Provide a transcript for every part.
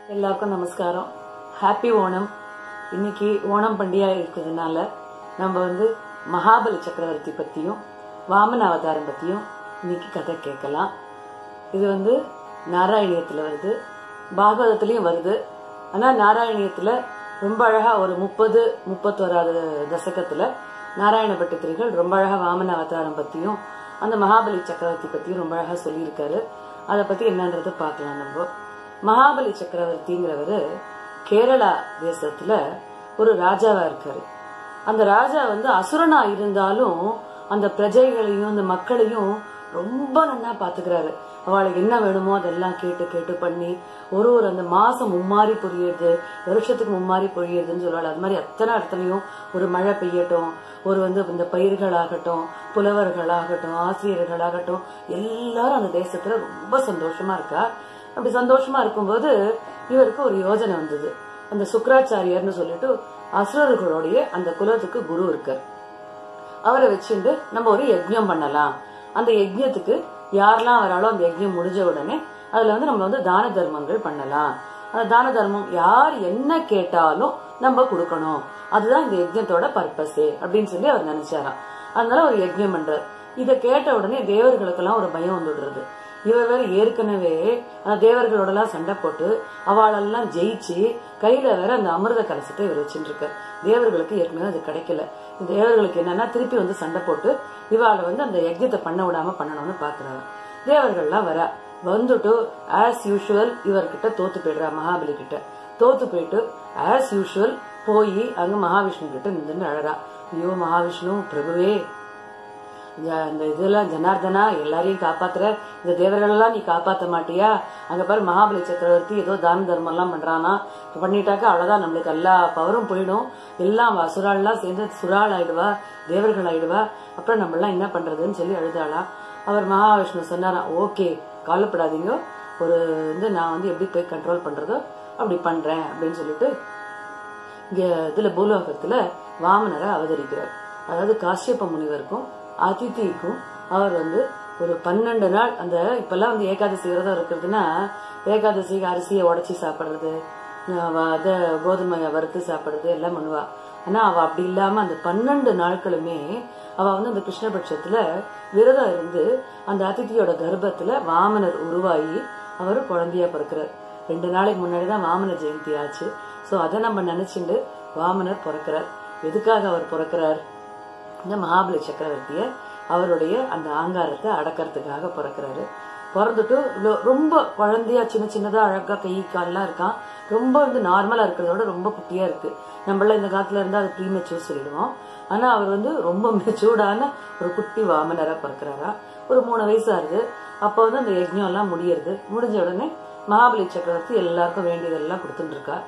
எல்லாருக்கும் நமஸ்காரம் ஹாப்பி ஓணம் இன்னைக்கு ஓணம் பண்டிகை இருக்கிறதுனால நம்ம வந்து மகாபலி சக்கரவர்த்தி பத்தியும் வாமன அவதாரம் பத்தியும் இன்னைக்கு கதை கேட்கலாம் இது வந்து நாராயணியத்துல வருது பாகவதத்திலயும் வருது ஆனா நாராயணியத்துல ரொம்ப அழகா ஒரு முப்பது முப்பத்தோராது தசகத்துல நாராயண பட்டத்திரிகள் ரொம்ப அழகா வாமன அவதாரம் பத்தியும் அந்த மகாபலி சக்கரவர்த்தி பத்தியும் ரொம்ப அழகா சொல்லியிருக்காரு அதை பத்தி என்னன்றதை பார்க்கலாம் நம்ம மகாபலி சக்கரவர்த்திங்கிறவரு கேரளா தேசத்துல ஒரு ராஜாவா இருக்காரு அந்த ராஜா வந்து அசுரனா இருந்தாலும் அந்த பிரஜைகளையும் அந்த மக்களையும் ரொம்ப நன்னா பாத்துக்கிறாரு அவளுக்கு என்ன வேணுமோ அதெல்லாம் கேட்டு கேட்டு பண்ணி ஒரு ஒரு அந்த மாசம் மும்மாறி பொழியுறது வருஷத்துக்கு மும்மாறி பொழியுறதுன்னு சொல்லுவாள் அது மாதிரி அத்தனை இடத்துலயும் ஒரு மழை பெய்யட்டும் ஒரு வந்து இந்த பயிர்களாகட்டும் புலவர்களாகட்டும் ஆசிரியர்களாகட்டும் எல்லாரும் அந்த தேசத்துல ரொம்ப சந்தோஷமா இருக்கா அப்படி சந்தோஷமா இருக்கும்போது இவருக்கு ஒரு யோஜனை வந்தது அந்த சுக்கராச்சாரியர்னு சொல்லிட்டு அசுரர்களுடைய அந்த குலத்துக்கு குரு இருக்கார் அவரை வச்சுட்டு நம்ம ஒரு யஜ்ஞம் பண்ணலாம் அந்த யஜ்ஞத்துக்கு யாரெல்லாம் வராளோ அந்த யஜ்ஞம் முடிஞ்ச உடனே அதுல வந்து நம்ம வந்து தான தர்மங்கள் பண்ணலாம் அந்த தான தர்மம் யார் என்ன கேட்டாலும் நம்ம கொடுக்கணும் அதுதான் இந்த யஜ்ஞத்தோட பர்பஸ் அப்படின்னு சொல்லி அவர் நினைச்சாராம் அதனால ஒரு யஜ்ஞம் பண்றார் இதை கேட்ட உடனே தேவர்களுக்கெல்லாம் ஒரு பயம் வந்துடுறது இவர் வேற ஏற்கனவே அந்த தேவர்களோட எல்லாம் சண்டை போட்டு அவளெல்லாம் ஜெயிச்சு கையில வேற அந்த அமிர்த கலசத்தை இவர் வச்சுட்டு இருக்கார் தேவர்களுக்கு ஏற்கனவே அது கிடைக்கல இந்த தேவர்களுக்கு என்னன்னா திருப்பி வந்து சண்டை போட்டு இவாளை வந்து அந்த யஜ்யத்தை பண்ண விடாம பண்ணணும்னு பாக்குறாங்க தேவர்கள்லாம் வர வந்துட்டு ஆஸ் யூஷுவல் இவர்கிட்ட தோத்து போயிடுறா மகாபலி கிட்ட தோத்து போயிட்டு ஆஸ் யூஷுவல் போய் அங்க மகாவிஷ்ணு கிட்ட நின்று அழறா ஐயோ மகாவிஷ்ணு பிரபுவே இந்த இதெல்லாம் ஜனார்தனா எல்லாரையும் காப்பாத்துற இந்த தேவர்கள் எல்லாம் நீ காப்பாத்த மாட்டியா அங்க பாரு மகாபலி சக்கரவர்த்தி ஏதோ தான தர்மம் எல்லாம் பண்றானா பண்ணிட்டாக்கா அவ்வளவுதான் நம்மளுக்கு எல்லா பவரும் போயிடும் எல்லாம் சுறாள்லாம் சேர்ந்து சுறாள் ஆயிடுவா தேவர்கள் ஆயிடுவா அப்புறம் நம்ம எல்லாம் என்ன பண்றதுன்னு சொல்லி அழுதாளா அவர் மகாவிஷ்ணு சொன்னாராம் ஓகே கவலைப்படாதீங்க ஒரு வந்து நான் வந்து எப்படி போய் கண்ட்ரோல் பண்றதோ அப்படி பண்றேன் அப்படின்னு சொல்லிட்டு இங்க இதுல பூலோகத்துல வாமனரை அவதரிக்கிறார் அதாவது காசியப்ப முனிவருக்கும் அதிதிக்கும் அவர் வந்து ஒரு பன்னெண்டு நாள் அந்த இப்பெல்லாம் வந்து ஏகாதசி விரதம் இருக்கிறதுனா ஏகாதசிக்கு அரிசியை உடச்சி சாப்பிடுறது அத கோதுமையை வறுத்து சாப்பிடுறது எல்லாம் பண்ணுவா ஆனா அவ அப்படி இல்லாம அந்த பன்னெண்டு நாட்களுமே அவ வந்து அந்த கிருஷ்ணபட்சத்துல விரதம் இருந்து அந்த அதிதியோட கர்ப்பத்துல வாமனர் உருவாகி அவர் குழந்தையா பிறக்கிறார் ரெண்டு நாளைக்கு முன்னாடிதான் வாமன ஜெயந்தி ஆச்சு சோ அதை நம்ம நினைச்சுட்டு வாமனர் பிறக்கிறார் எதுக்காக அவர் பிறக்கிறார் இந்த மகாபலி சக்கரவர்த்திய அவருடைய அந்த ஆங்காரத்தை அடக்கிறதுக்காக பிறக்கிறாரு பிறந்துட்டு ரொம்ப குழந்தையா சின்ன சின்னதா அழகா கை கால்லாம் இருக்கான் ரொம்ப வந்து நார்மலா இருக்கிறதோட ரொம்ப குட்டியா இருக்கு நம்மள இந்த காலத்துல இருந்தா அது ப்ரீமெச்சூர் சொல்லிடுவோம் ஆனா அவர் வந்து ரொம்ப மெச்சூர்டான ஒரு குட்டி வாமனரா பிறக்கிறாரா ஒரு மூணு வயசு ஆகுது அப்ப வந்து அந்த யஜ்யம் எல்லாம் முடியறது முடிஞ்ச உடனே மகாபலி சக்கரவர்த்தி எல்லாருக்கும் வேண்டியதெல்லாம் கொடுத்துட்டு இருக்கா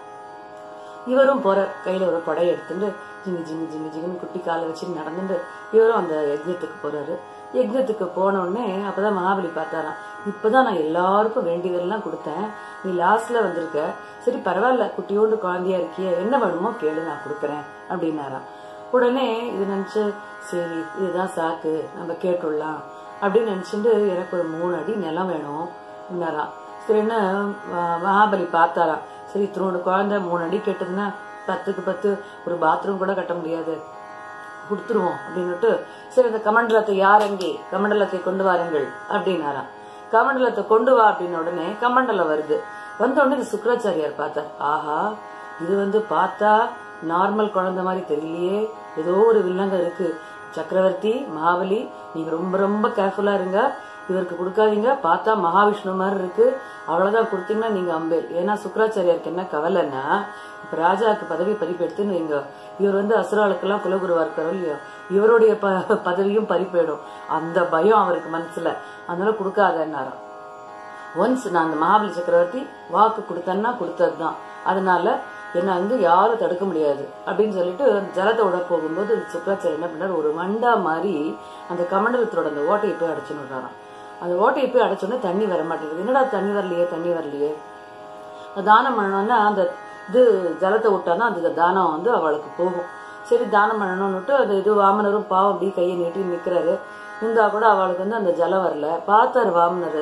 இவரும் போற கையில ஒரு படை எடுத்துட்டு ஜிங்கு ஜிங்கு ஜிங்கு ஜிங்குன்னு குட்டி காலை வச்சு நடந்துட்டு இவரும் அந்த யஜ்யத்துக்கு போறாரு யஜ்யத்துக்கு போன உடனே அப்பதான் மகாபலி பார்த்தாராம் இப்பதான் நான் எல்லாருக்கும் வேண்டியதெல்லாம் கொடுத்தேன் நீ லாஸ்ட்ல வந்திருக்க சரி பரவாயில்ல குட்டியோண்டு குழந்தையா இருக்கிய என்ன வேணுமோ கேளு நான் கொடுக்கறேன் அப்படின்னாராம் உடனே இது நினைச்சு சரி இதுதான் சாக்கு நம்ம கேட்டுடலாம் அப்படின்னு நினைச்சுட்டு எனக்கு ஒரு மூணு அடி நிலம் வேணும் அப்படின்னாராம் சரின்னு மகாபலி பார்த்தாராம் சரி இத்தனோட குழந்தை மூணு அடி கேட்டதுன்னா பத்துக்கு பத்து ஒரு பாத்ரூம் கூட கட்ட முடியாது கொடுத்துருவோம் அப்படின்னுட்டு சரி இந்த கமண்டலத்தை யார் அங்கே கமண்டலத்தை கொண்டு வாருங்கள் அப்படின்னாராம் கமண்டலத்தை கொண்டு வா அப்படின்னு உடனே கமண்டலம் வருது வந்த உடனே இந்த சுக்கராச்சாரியார் பார்த்தார் ஆஹா இது வந்து பார்த்தா நார்மல் குழந்தை மாதிரி தெரியலையே ஏதோ ஒரு வில்லங்க இருக்கு சக்கரவர்த்தி மகாபலி நீங்க ரொம்ப ரொம்ப கேர்ஃபுல்லா இருங்க இவருக்கு கொடுக்காதீங்க பார்த்தா மகாவிஷ்ணு மாதிரி இருக்கு அவ்வளவுதான் கொடுத்தீங்கன்னா நீங்க அம்பேல் ஏன்னா சுக்கராச்சாரியாருக்கு என்ன கவலைன்னா இப்ப ராஜாவுக்கு பதவி பறிப்பெடுத்துன்னு வைங்க இவர் வந்து அசுராளுக்கெல்லாம் குலகுருவா இருக்காரோ இல்லையோ இவருடைய பதவியும் பறிப்போயிடும் அந்த பயம் அவருக்கு மனசுல அதனால கொடுக்காதன்னாராம் ஒன்ஸ் நான் அந்த மகாபலி சக்கரவர்த்தி வாக்கு கொடுத்தேன்னா கொடுத்ததுதான் அதனால என்ன வந்து யாரும் தடுக்க முடியாது அப்படின்னு சொல்லிட்டு ஜலத்தை விட போகும்போது சுக்கராச்சாரி என்ன பண்ணார் ஒரு மண்டா மாதிரி அந்த கமண்டலத்தோட அந்த ஓட்டையை போய் அடைச்சுன்னு விடுறாராம் அந்த ஓட்டையை போய் அடைச்சோடனே தண்ணி வர மாட்டேங்குது என்னடா தண்ணி வரலையே தண்ணி வரலையே தானம் பண்ணணும்னா அந்த இது ஜலத்தை விட்டாதான் அந்த தானம் வந்து அவளுக்கு போகும் சரி தானம் பண்ணணும்னுட்டு அந்த இது வாமனரும் பாவம் அப்படி கையை நீட்டி நிக்கிறாரு இருந்தா கூட அவளுக்கு வந்து அந்த ஜலம் வரல பார்த்தாரு வாமனர்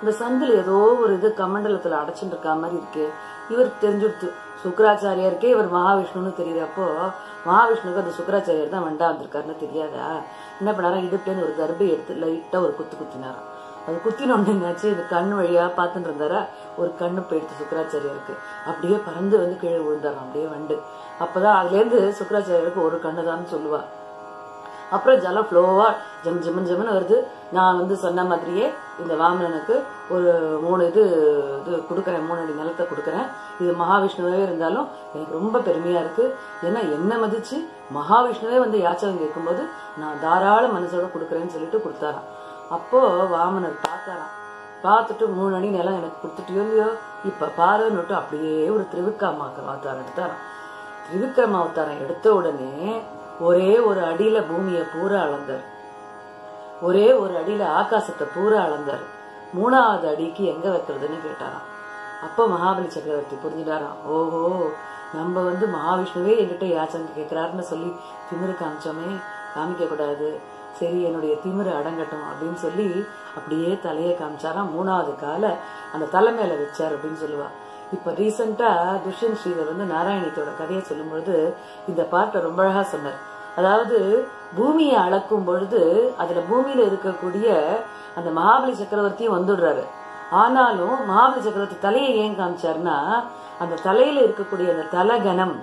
இந்த சந்தில் ஏதோ ஒரு இது கமண்டலத்துல அடைச்சுட்டு இருக்க மாதிரி இருக்கு இவர் தெரிஞ்சுடுத்து சுக்கராச்சாரியாருக்கே இவர் மகாவிஷ்ணுன்னு தெரியுது அப்போ மகாவிஷ்ணுக்கு அந்த சுக்கராச்சாரியார் தான் வண்டா வந்திருக்காருன்னு தெரியாதா என்ன பண்ணாரா இடுப்புலேருந்து ஒரு கர்ப்பை எடுத்து லைட்டா ஒரு குத்து குத்தினாராம் அது குத்தின உடனே என்னாச்சு இந்த கண் வழியா பார்த்துட்டு இருந்தாரா ஒரு கண்ணு போயிடுத்து சுக்கராச்சாரியாருக்கு அப்படியே பறந்து வந்து கீழே விழுந்தாராம் அப்படியே வண்டு அப்பதான் அதுல இருந்து சுக்கராச்சாரியாருக்கு ஒரு கண்ணு தான் சொல்லுவா அப்புறம் ஜலம் ஃப்ளோவா ஜம் ஜிமன் ஜிமன் வருது நான் வந்து சொன்ன மாதிரியே இந்த வாமனனுக்கு ஒரு மூணு இது இது கொடுக்குறேன் மூணு அடி நிலத்தை கொடுக்குறேன் இது மகாவிஷ்ணுவே இருந்தாலும் எனக்கு ரொம்ப பெருமையா இருக்கு ஏன்னா என்ன மதிச்சு மகாவிஷ்ணுவே வந்து யாச்சகம் கேட்கும்போது நான் தாராள மனசோட கொடுக்குறேன்னு சொல்லிட்டு கொடுத்தாராம் அப்போ வாமனர் பார்த்தாராம் பார்த்துட்டு மூணு அடி நிலம் எனக்கு கொடுத்துட்டியோ இல்லையோ இப்ப பாருன்னுட்டு அப்படியே ஒரு திருவிக்காமாக்க அவதாரம் எடுத்தாராம் திருவிக்ரம அவதாரம் எடுத்த உடனே ஒரே ஒரு அடியில பூமியை பூரா அளந்தார் ஒரே ஒரு அடியில ஆகாசத்தை பூரா அளந்தார் மூணாவது அடிக்கு எங்க வைக்கிறதுன்னு கேட்டாராம் அப்போ மகாபலி சக்கரவர்த்தி புரிஞ்சுட்டாராம் ஓஹோ நம்ம வந்து மகாவிஷ்ணுவே என்கிட்ட யாச்சங்க கேட்கிறாருன்னு சொல்லி திமிரு காமிச்சோமே காமிக்க கூடாது சரி என்னுடைய திமிரு அடங்கட்டும் அப்படின்னு சொல்லி அப்படியே தலையை காமிச்சாராம் மூணாவது கால அந்த தலை மேல வச்சார் அப்படின்னு சொல்லுவா இப்ப ரீசெண்டா துஷ்யந்த் ஸ்ரீதர் வந்து நாராயணியத்தோட கதையை சொல்லும் பொழுது இந்த பாட்டை ரொம்ப அழகா சொன்னார் அதாவது பூமியை அளக்கும் பொழுது அதுல பூமியில இருக்கக்கூடிய அந்த மகாபலி சக்கரவர்த்தியும் வந்துடுறாரு ஆனாலும் மகாபலி சக்கரவர்த்தி தலையை ஏன் காமிச்சாருன்னா அந்த தலையில இருக்கக்கூடிய அந்த தலகணம்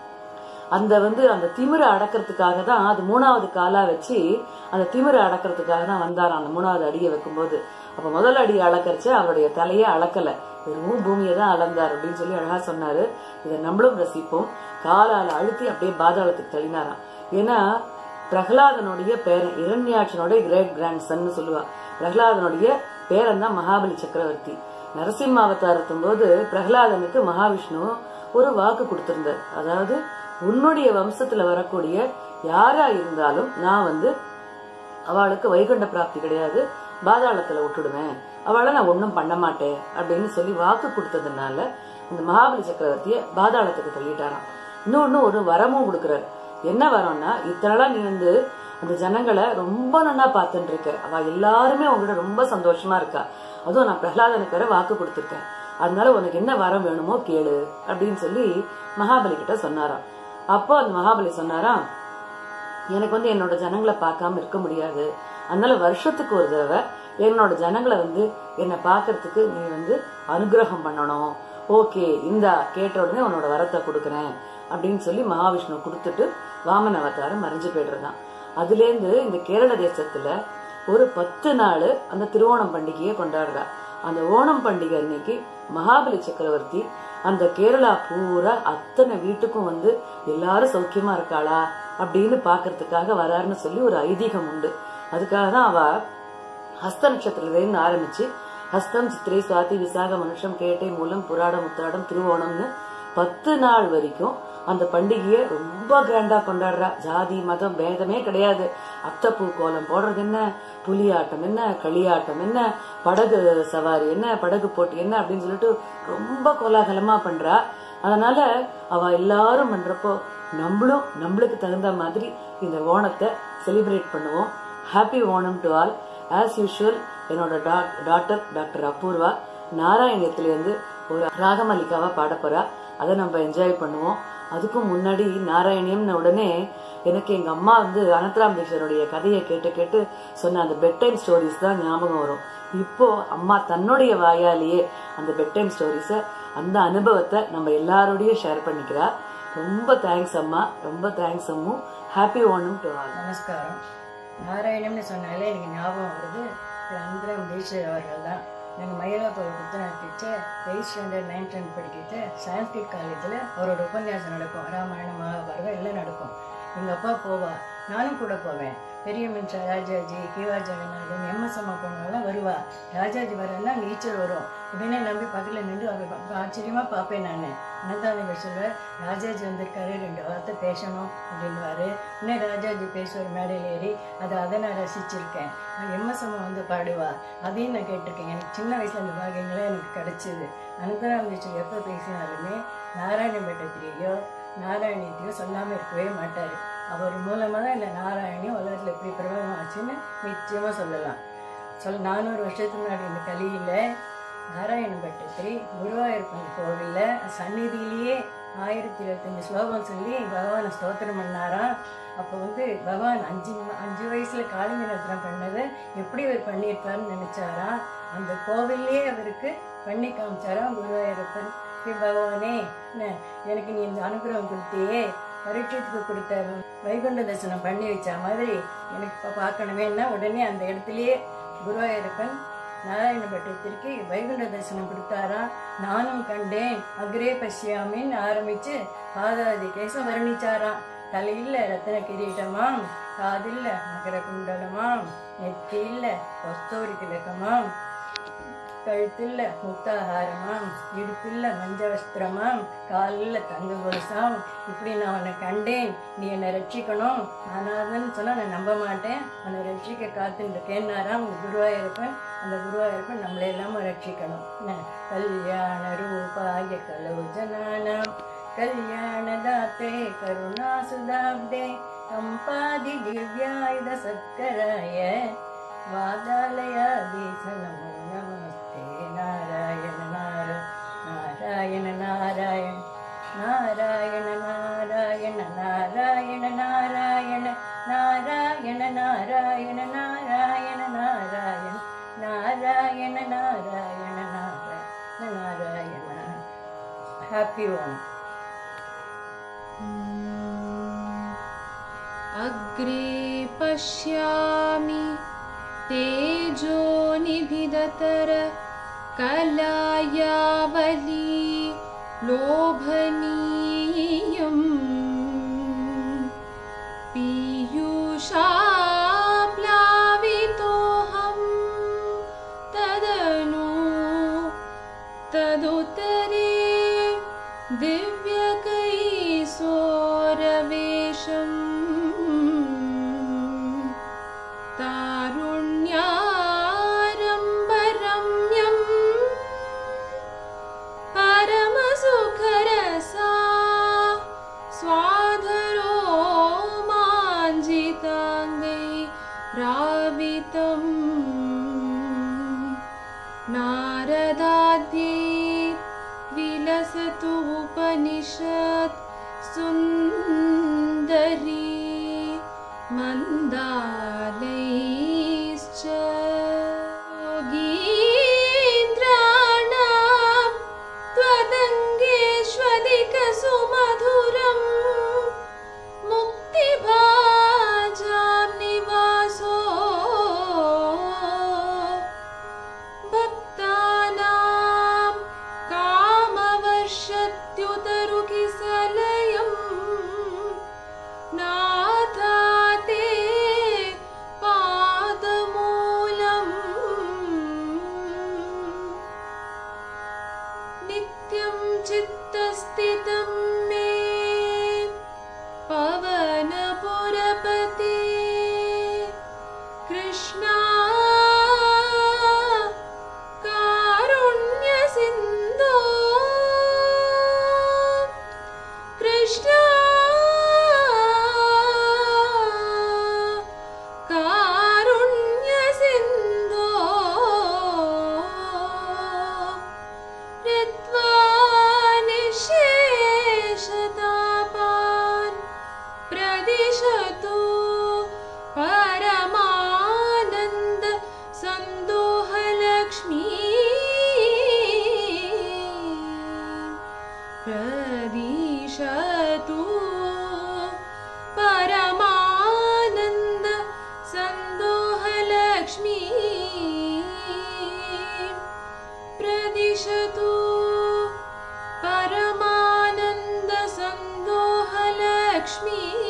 அந்த வந்து அந்த திமிரை அடக்கிறதுக்காக தான் அது மூணாவது காலா வச்சு அந்த திமிரை அடக்கிறதுக்காக தான் வந்தாராம் அந்த மூணாவது அடியை வைக்கும்போது அப்ப முதல் அடியை அளக்கரிச்சு அவருடைய தலையை அளக்கல வெறும் பூமியை தான் அளந்தார் அப்படின்னு சொல்லி அழகா சொன்னாரு இதை நம்மளும் ரசிப்போம் காலால அழுத்தி அப்படியே பாதாளத்துக்கு தள்ளினாராம் ஏன்னா பிரகலாதனுடைய பேரன் இரண்யாட்சனுடைய கிரேட் கிராண்ட் சன்னு சொல்லுவா பிரகலாதனுடைய பேரன் தான் மகாபலி சக்கரவர்த்தி நரசிம்ம அவதாரத்தும் போது பிரகலாதனுக்கு மகாவிஷ்ணு ஒரு வாக்கு கொடுத்திருந்தார் அதாவது உன்னுடைய வம்சத்துல வரக்கூடிய யாரா இருந்தாலும் நான் வந்து அவளுக்கு வைகுண்ட பிராப்தி கிடையாது பாதாளத்துல விட்டுடுவேன் அவளை நான் ஒன்றும் பண்ண மாட்டேன் அப்படின்னு சொல்லி வாக்கு கொடுத்ததுனால அந்த மகாபலி சக்கரவர்த்திய பாதாளத்துக்கு தள்ளிட்டாராம் இன்னொன்னு ஒரு வரமும் கொடுக்குறாரு என்ன வரம்னா இத்தனை நீ வந்து அந்த ஜனங்களை ரொம்ப நன்னா பார்த்துட்டு இருக்க அவ எல்லாருமே உங்ககிட்ட ரொம்ப சந்தோஷமா இருக்கா அதுவும் நான் பிரகலாதனுக்கு வேற வாக்கு கொடுத்துருக்கேன் அதனால உனக்கு என்ன வரம் வேணுமோ கேளு அப்படின்னு சொல்லி மகாபலி கிட்ட சொன்னாராம் அப்போ அந்த மகாபலி சொன்னாராம் எனக்கு வந்து என்னோட ஜனங்களை பார்க்காம இருக்க முடியாது அதனால வருஷத்துக்கு ஒரு தடவை என்னோட ஜனங்களை வந்து என்னை பார்க்கறதுக்கு நீ வந்து அனுகிரகம் பண்ணணும் ஓகே இந்தா கேட்ட உடனே உன்னோட வரத்தை கொடுக்குறேன் அப்படின்னு சொல்லி மகாவிஷ்ணு கொடுத்துட்டு வாமன அவதாரம் மறைஞ்சு போயிடுறதான் அதுலேருந்து இந்த கேரள தேசத்துல ஒரு பத்து நாள் அந்த திருவோணம் பண்டிகையை கொண்டாடுறா அந்த ஓணம் பண்டிகை அன்னைக்கு மகாபலி சக்கரவர்த்தி அந்த கேரளா பூரா அத்தனை வீட்டுக்கும் வந்து எல்லாரும் சௌக்கியமா இருக்காளா அப்படின்னு பாக்குறதுக்காக வராருன்னு சொல்லி ஒரு ஐதீகம் உண்டு அதுக்காக தான் அவ ஹஸ்த நட்சத்திரத்திலேருந்து ஆரம்பிச்சு ஹஸ்தம் சித்திரை சுவாதி விசாக மனுஷம் கேட்டை மூலம் புராடம் உத்திராடம் திருவோணம்னு பத்து நாள் வரைக்கும் அந்த பண்டிகையை ரொம்ப கிராண்டா கொண்டாடுறா ஜாதி மதம் பேதமே கிடையாது அத்தப்பூ கோலம் போடுறது என்ன புலியாட்டம் என்ன களியாட்டம் என்ன படகு சவாரி என்ன படகு போட்டி என்ன அப்படின்னு சொல்லிட்டு ரொம்ப கோலாகலமா பண்றா அதனால அவ எல்லாரும் பண்றப்போ நம்மளும் நம்மளுக்கு தகுந்த மாதிரி இந்த ஓணத்தை செலிப்ரேட் பண்ணுவோம் happy Onam to all as usual என்னோட டாக்டர் டாக்டர் அபூர்வா நாராயணத்திலேருந்து ஒரு ராகமலிகாவா பாட போறா அதை நம்ம என்ஜாய் பண்ணுவோம் அதுக்கும் முன்னாடி நாராயணியம்னு உடனே எனக்கு எங்க அம்மா வந்து அனந்தராமேஸ்வருடைய கதையை கேட்டு கேட்டு சொன்ன அந்த பெட் டைம் ஸ்டோரிஸ் தான் ஞாபகம் வரும் இப்போ அம்மா தன்னுடைய வாயாலேயே அந்த பெட் டைம் ஸ்டோரிஸ அந்த அனுபவத்தை நம்ம எல்லாரோடையும் ஷேர் பண்ணிக்கிறா ரொம்ப தேங்க்ஸ் அம்மா ரொம்ப thanks Ammu happy Onam to all நமஸ்காரம் நாராயணம்னு சொன்னாலே எனக்கு ஞாபகம் வருது திரு அந்தரம் தீட்சர் அவர்கள் தான் நாங்கள் மயிலாப்பூர் புத்தனார் teacher eight standard ninth standard படிக்கிட்டு சான்ஸ்கிரிட் காலேஜில் அவரோட உபன்யாசம் நடக்கும் ராமாயணம் மகாபாரதம் எல்லாம் நடக்கும் எங்கள் அப்பா போவா நானும் கூட போவேன் பெரிய மின்சா ராஜாஜி கிவா ஜெகநாதன் எம்எஸ் அம்மா பொண்ணுங்களாம் வருவா ராஜாஜி வரேன்னா நீச்சல் வரும் உடனே நம்பி பக்கத்தில் நின்று அவர் ஆச்சரியமாக பார்ப்பேன் நான் அனந்தானந்த சொல்வார் ராஜாஜி வந்திருக்காரு ரெண்டு வார்த்தை பேசணும் அப்படின்வாரு இன்னும் ராஜாஜி பேசுவார் மேடையில் ஏறி அதை அதை நான் ரசிச்சிருக்கேன் எம்எஸ் அம்மா வந்து பாடுவா அதையும் நான் கேட்டிருக்கேன் எனக்கு சின்ன வயசுல அந்த பாக்கியங்களே எனக்கு கிடைச்சிது அனந்தராமேஸ்வர் எப்போ பேசினாலுமே நாராயணபேட்டத்திலேயோ நாராயணியத்தையோ சொல்லாமல் இருக்கவே மாட்டார் அவர் மூலமாக தான் இந்த நாராயணியும் உலகத்தில் எப்படி பிரபலம் ஆச்சுன்னு நிச்சயமாக சொல்லலாம் சொல் நானூறு வருஷத்துக்கு முன்னாடி இந்த கலியில நாராயணபட்டத்தில் குருவாயூரப்பன் கோவில்ல சந்நிதியிலேயே ஆயிரத்தி இருபத்தஞ்சு ஸ்லோகம் சொல்லி பகவானை ஸ்தோத்திரம் பண்ணாராம் அப்போ வந்து பகவான் அஞ்சு அஞ்சு வயசுல காளிங்க நர்த்தனம் பண்ணதை எப்படி அவர் பண்ணியிருப்பாருன்னு நினைச்சாராம் அந்த கோவில்லே அவருக்கு பண்ணி காமிச்சாராம் குருவாயூரப்பன் "ஹே பகவானே என்ன, எனக்கு நீ இந்த அனுகிரகம் கொடுத்தியே பரீட்சத்துக்கு கொடுத்த வைகுண்ட தரிசனம் பண்ணி வச்ச மாதிரி எனக்கு இப்போ பார்க்கணுமேன்னா உடனே அந்த இடத்துலயே குருவாயூரப்பன் நாராயணபட்டத்திற்கு வைகுண்ட தரிசனம் கொடுத்தாராம் நானும் கண்டேன் அக்ரே பஷ்யாமின்னு ஆரம்பிச்சு பாதாதி கேசம் வர்ணிச்சாராம் தலையில ரத்தின கிரீட்டமாம் காதில்ல மகர குண்டலமாம் நெத்தியில கஸ்தூரி திலகமாம் கழுத்துல முக்தாகாரமாம் இடுப்பில்ல மஞ்ச வஸ்திரமாம் காலில் தங்க கொலுசாம் இப்படி நான் உன்னை கண்டேன் நீ என்னை ரட்சிக்கணும் அனாதன்னு சொன்னா நான் நம்ப மாட்டேன் உன்னை ரட்சிக்க காத்துட்டு இருக்கேன்னாராம் உங்க குருவாயூரப்பன் அந்த குருவாயூரப்பன் நம்மளை எல்லாம ரட்சிக்கணும் என்ன கல்யாண ரூபாய கலோஜனானாம் கல்யாணதாத்தே கருணாசுதாப்தே கம்பாதி திவ்யாயுத சத்கராய வாதாலயாதீச நமோ நமஸ்தே நாராயண நார நாராயண நாராயண நாராயண நாராயண நாராயண நாராயண நாராயண நாராயண நாராயண நாராயண நாராயண நாராயண நாராயண நாராயண ஹாப்பி ஓணம் अग्रे पश्यामि तेजोनिधिदतर कलायावली लोभनीयम् पीयूषाप्लावितोऽहं तदनु तदुत्तरे दिव्यकैसोरवेशम् तारुण्यारम्बरम्यम् परमसुखरसा स्वाधरो माञ्जिताङ्गै रावितम् नारदाद्यै विलसतु उपनिषत् सुन्दरी मन्दालैश्च योगीन्द्राणां त्वदङ्गेष्वधिकसुमधुरम् मुक्तिभाजां निवासो भक्तानां कामवर्षत्युतरुकिसलयम् नाथा ते पादमूलम् नित्यं चित्तस्थितं मे पवनपुरपते कृष्णा कारुण्यसिन्धो कृष्णा कारुण्यसिन्धो ऋत्वा निःशेषतापान् प्रदिशतु परमानन्द सन्दोहलक्ष्मी प्रदिशतु परमानन्द सन्दोहलक्ष्मी प्रदिशतु परमानन्द सन्दोहलक्ष्मी